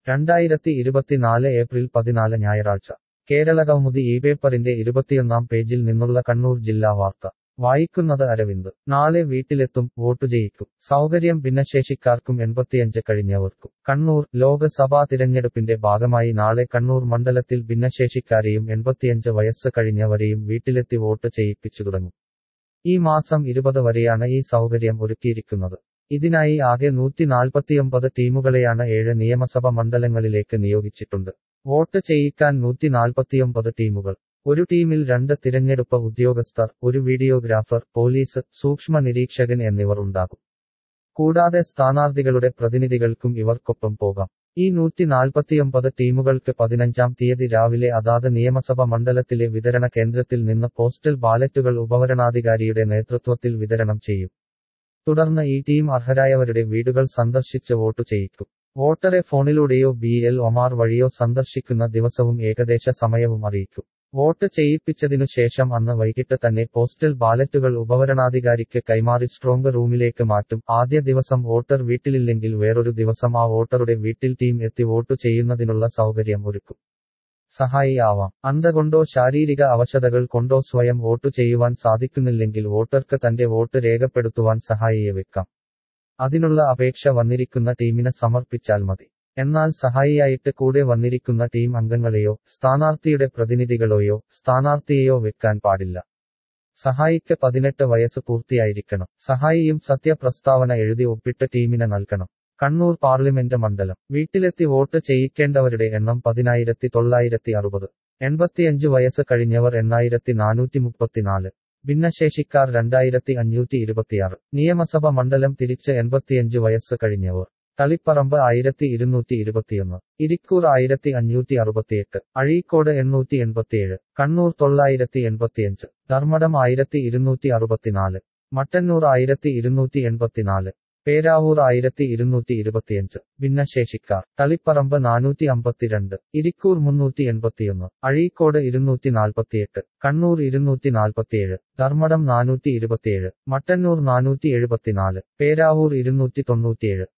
രണ്ടായിരത്തി ഇരുപത്തിനാല് ഏപ്രിൽ പതിനാല് ഞായറാഴ്ച കേരള കൗമുദി ഈ പേപ്പറിന്റെ ഇരുപത്തിയൊന്നാം പേജിൽ നിന്നുള്ള കണ്ണൂർ ജില്ലാ വാർത്ത വായിക്കുന്നത് അരവിന്ദ് നാളെ വീട്ടിലെത്തും വോട്ടു ചെയ്യിക്കും സൗകര്യം ഭിന്നശേഷിക്കാർക്കും എൺപത്തിയഞ്ച് കഴിഞ്ഞവർക്കും കണ്ണൂർ ലോക്സഭാ തിരഞ്ഞെടുപ്പിന്റെ ഭാഗമായി നാളെ കണ്ണൂർ മണ്ഡലത്തിൽ ഭിന്നശേഷിക്കാരെയും എൺപത്തിയഞ്ച് വയസ്സ് കഴിഞ്ഞവരെയും വീട്ടിലെത്തി വോട്ട് ചെയ്യിപ്പിച്ചു തുടങ്ങും ഈ മാസം ഇരുപത് വരെയാണ് ഈ സൗകര്യം ഒരുക്കിയിരിക്കുന്നത് ഇതിനായി ആകെ നൂറ്റി നാൽപ്പത്തിയൊമ്പത് ടീമുകളെയാണ് ഏഴ് നിയമസഭ മണ്ഡലങ്ങളിലേക്ക് നിയോഗിച്ചിട്ടുണ്ട് വോട്ട് ചെയ്യിക്കാൻ നൂറ്റി നാൽപ്പത്തിയൊമ്പത് ടീമുകൾ ഒരു ടീമിൽ രണ്ട് തിരഞ്ഞെടുപ്പ് ഉദ്യോഗസ്ഥർ ഒരു വീഡിയോഗ്രാഫർ പോലീസ് സൂക്ഷ്മ നിരീക്ഷകൻ എന്നിവർ ഉണ്ടാകും കൂടാതെ സ്ഥാനാർത്ഥികളുടെ പ്രതിനിധികൾക്കും ഇവർക്കൊപ്പം പോകാം ഈ നൂറ്റി നാൽപ്പത്തിയൊമ്പത് ടീമുകൾക്ക് പതിനഞ്ചാം തീയതി രാവിലെ അതാത് നിയമസഭ മണ്ഡലത്തിലെ വിതരണ കേന്ദ്രത്തിൽ നിന്ന് പോസ്റ്റൽ ബാലറ്റുകൾ ഉപവരണാധികാരിയുടെ നേതൃത്വത്തിൽ വിതരണം ചെയ്യും തുടർന്ന് ഈ ടീം അർഹരായവരുടെ വീടുകൾ സന്ദർശിച്ച് വോട്ടു ചെയ്യിക്കും വോട്ടറെ ഫോണിലൂടെയോ ബി എൽ ഒമാർ വഴിയോ സന്ദർശിക്കുന്ന ദിവസവും ഏകദേശ സമയവും അറിയിക്കും വോട്ട് ചെയ്യിപ്പിച്ചതിനു ശേഷം അന്ന് വൈകിട്ട് തന്നെ പോസ്റ്റൽ ബാലറ്റുകൾ ഉപവരണാധികാരിക്ക് കൈമാറി സ്ട്രോങ് റൂമിലേക്ക് മാറ്റും ആദ്യ ദിവസം വോട്ടർ വീട്ടിലില്ലെങ്കിൽ വേറൊരു ദിവസം ആ വോട്ടറുടെ വീട്ടിൽ ടീം എത്തി വോട്ടു ചെയ്യുന്നതിനുള്ള സൗകര്യം ഒരുക്കും സഹായി ആവാം അന്ധ കൊണ്ടോ ശാരീരിക അവശതകൾ കൊണ്ടോ സ്വയം വോട്ടു ചെയ്യുവാൻ സാധിക്കുന്നില്ലെങ്കിൽ വോട്ടർക്ക് തന്റെ വോട്ട് രേഖപ്പെടുത്തുവാൻ സഹായിയെ വെക്കാം അതിനുള്ള അപേക്ഷ വന്നിരിക്കുന്ന ടീമിന് സമർപ്പിച്ചാൽ മതി എന്നാൽ സഹായിയായിട്ട് കൂടെ വന്നിരിക്കുന്ന ടീം അംഗങ്ങളെയോ സ്ഥാനാർത്ഥിയുടെ പ്രതിനിധികളെയോ സ്ഥാനാർത്ഥിയെയോ വെക്കാൻ പാടില്ല സഹായിക്ക് പതിനെട്ട് വയസ്സ് പൂർത്തിയായിരിക്കണം സഹായിയും സത്യപ്രസ്താവന എഴുതി ഒപ്പിട്ട് ടീമിന് നൽകണം കണ്ണൂർ പാർലമെന്റ് മണ്ഡലം വീട്ടിലെത്തി വോട്ട് ചെയ്യിക്കേണ്ടവരുടെ എണ്ണം പതിനായിരത്തി തൊള്ളായിരത്തി അറുപത് എൺപത്തിയഞ്ച് വയസ്സ് കഴിഞ്ഞവർ എണ്ണായിരത്തി നാനൂറ്റി മുപ്പത്തിനാല് ഭിന്നശേഷിക്കാർ രണ്ടായിരത്തി അഞ്ഞൂറ്റി ഇരുപത്തിയാറ് നിയമസഭ മണ്ഡലം തിരിച്ച് എൺപത്തിയഞ്ച് വയസ്സ് കഴിഞ്ഞവർ തളിപ്പറമ്പ് ആയിരത്തി ഇരുന്നൂറ്റി ഇരുപത്തിയൊന്ന് ഇരിക്കൂർ ആയിരത്തി അഞ്ഞൂറ്റി അറുപത്തിയെട്ട് അഴീക്കോട് എണ്ണൂറ്റി എൺപത്തിയേഴ് കണ്ണൂർ തൊള്ളായിരത്തി എൺപത്തിയഞ്ച് ധർമ്മടം ആയിരത്തി ഇരുന്നൂറ്റി അറുപത്തിനാല് മട്ടന്നൂർ ആയിരത്തി ഇരുന്നൂറ്റി എൺപത്തിനാല് പേരാവൂർ ആയിരത്തി ഇരുന്നൂറ്റി ഇരുപത്തിയഞ്ച് ഭിന്നശേഷിക്കാർ തളിപ്പറമ്പ് നാനൂറ്റി അമ്പത്തിരണ്ട് ഇരിക്കൂർ മുന്നൂറ്റി എൺപത്തിയൊന്ന് അഴീക്കോട് ഇരുന്നൂറ്റി നാൽപ്പത്തിയെട്ട് കണ്ണൂർ ഇരുന്നൂറ്റി നാൽപ്പത്തിയേഴ് ധർമ്മടം നാനൂറ്റി ഇരുപത്തിയേഴ് മട്ടന്നൂർ നാനൂറ്റി എഴുപത്തിനാല് പേരാവൂർ ഇരുന്നൂറ്റി തൊണ്ണൂറ്റിയേഴ്